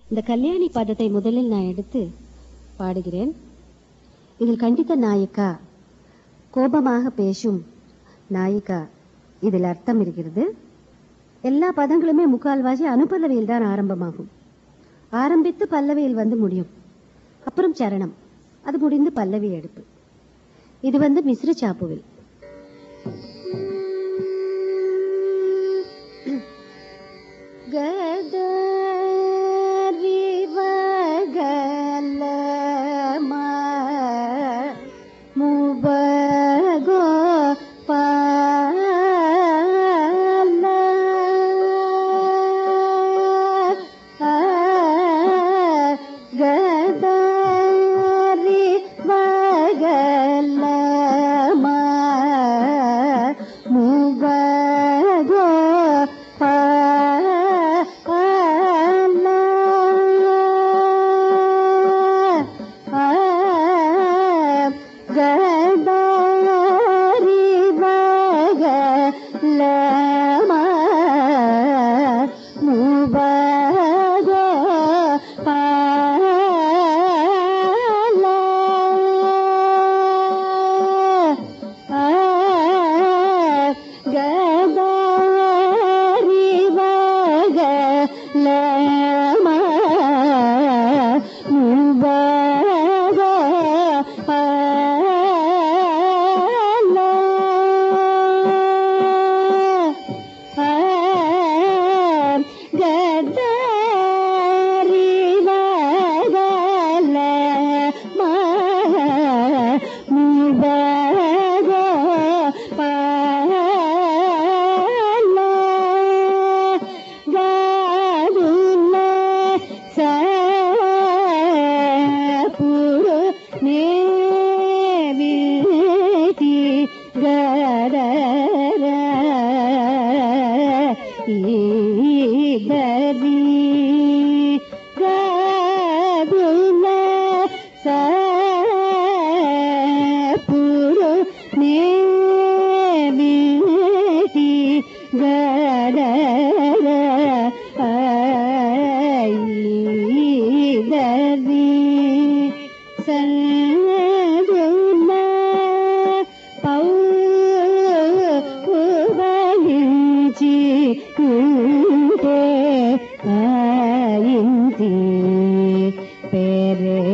இந்த கல்யாணி பதத்தை முதலில் நான் எடுத்து பாடுகிறேன் இதில் கண்டித்த நாயிக்கா கோபமாக பேசும் நாயிகா இதில் அர்த்தம் இருக்கிறது எல்லா பதங்களுமே முக்கால்வாசி அனுபல்லவியில் தான் ஆரம்பமாகும் ஆரம்பித்து பல்லவியில் வந்து முடியும் அப்புறம் சரணம் அது முடிந்து பல்லவி எடுப்பு இது வந்து மிஸ்ர சாப்புவில் முபகோ கதாரி மகளமா முபகோ கதாரி மகளமா முபகோ கதாரி மகளமா முபகோ கதாரி மகள முபகோ காதுல சபுரு நேவிதி கடர ஈதரி காதுல சபுரு நேவிதி கடர ஈதரி சதுல பௌவலிஞ்சி குண்டே ஆயிந்தி பேரே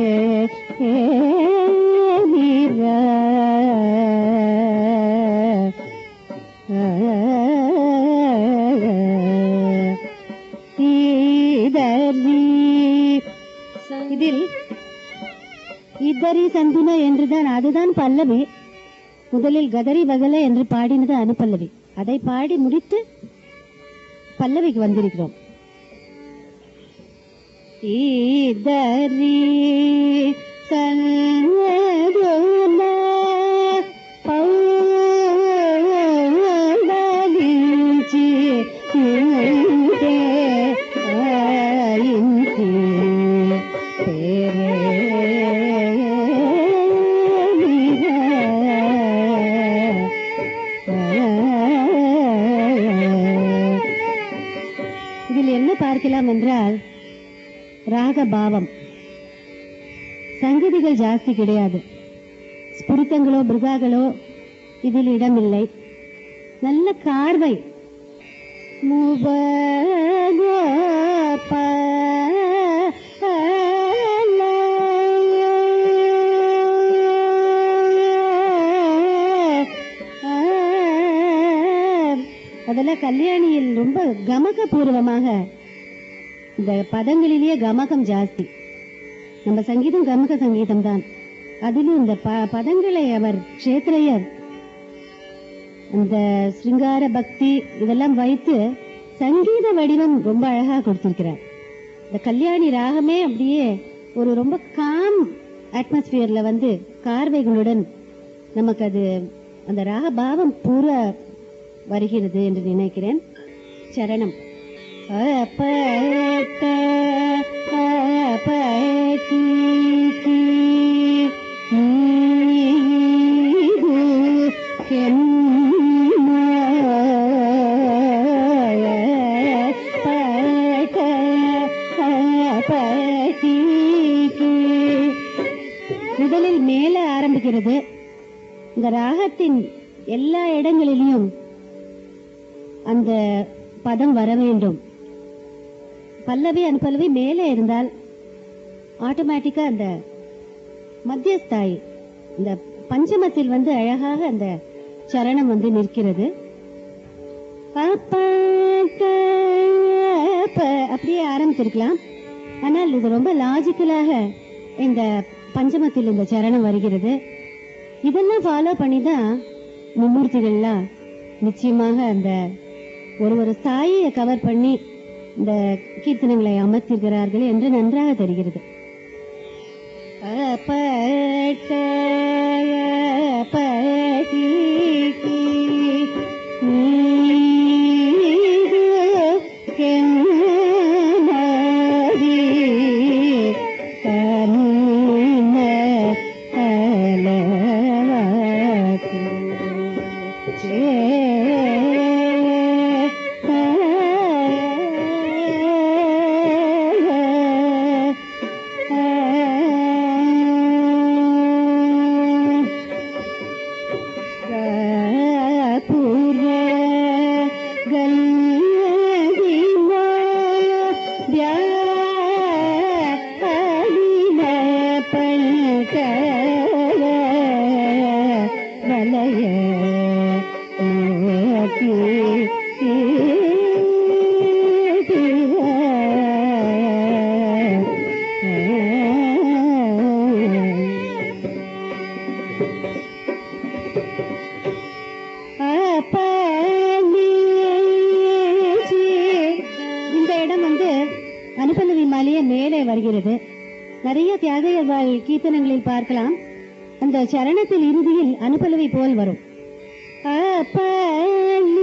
இதில் இதரி சந்துன என்றுதான் அதுதான் பல்லவி முதலில் கதரி வகல என்று பாடினது அனுபல்லவி அதை பாடி முடித்து பல்லவிக்கு வந்திருக்கிறோம் இதரி சந்துன பௌவலிஞ்சி குண்டே ஆயிந்தி இதில் என்ன பார்க்கலாம் என்றால் ராக பாவம் சங்கதிகள் ஜாஸ்தி கிடையாது ஸ்புரித்தங்களோ பிருகாகளோ இதில் இடமில்லை நல்ல கார்வை முபகோ அதெல்லாம் கல்யாணியில் ரொம்ப கமக பூர்வமாக இந்த பதங்களிலேயே கமகம் ஜாஸ்தி நம்ம சங்கீதம் கமக சங்கீதம் தான் அதிலும் இந்த ப- பதங்களை அவர் க்ஷேத்ரையர் அந்த சிருங்கார பக்தி இதெல்லாம் வைத்து சங்கீத வடிவம் ரொம்ப அழகா கொடுத்திருக்கிறார் இந்த கல்யாணி ராகமே அப்படியே ஒரு ரொம்ப காம் அட்மாஸ்பியர்ல வந்து கார்வைகளுடன் நமக்கு அது அந்த ராக பாவம் பூர வருகிறது என்று நினைக்கிறேன் சரணம் அப்பட்ட அப்பட்டி ಕೆಮ್ಮ முதல் மேலே ஆரம்பிக்கிறது இந்த ராகத்தின் எல்லா இடங்களிலும் அந்த பதம் வர வேண்டும் பல்லவி அனுப்பல்லவி மேலே இருந்தால் ஆட்டோமேட்டிக்கா அந்த மத்தியஸ்தாய் இந்த பஞ்சமத்தில் வந்து அழகாக அந்த சரணம் வந்து நிற்கிறது ப, க, ப, அப்படியே ஆரம்பிச்சிருக்கலாம் ஆனால் இது ரொம்ப லாஜிக்கலாக இந்த பஞ்சமத்தில் இந்த சரணம் வருகிறது இதெல்லாம் ஃபாலோ பண்ணி தான் மும்மூர்த்திகள்லாம் நிச்சயமாக அந்த ஒரு ஒரு ஸ்தாயியை கவர் பண்ணி இந்த கீர்த்தனங்களை அமர்த்திருக்கிறார்கள் என்று நன்றாக தெரிகிறது ப, க, ப, டி, கி, நீ, கெ, ந, ரி, க, நீ, ந, அல, வ, கு, சே, ப, இந்த இடம் வந்து அனுபல்லவி மாலையே மேலே வருகிறது நிறைய தியாகையர்கள் கீர்த்தனங்களில் பார்க்கலாம் அந்த சரணத்தில் இறுதியில் அனுபல்லவி போல் வரும் அப்ப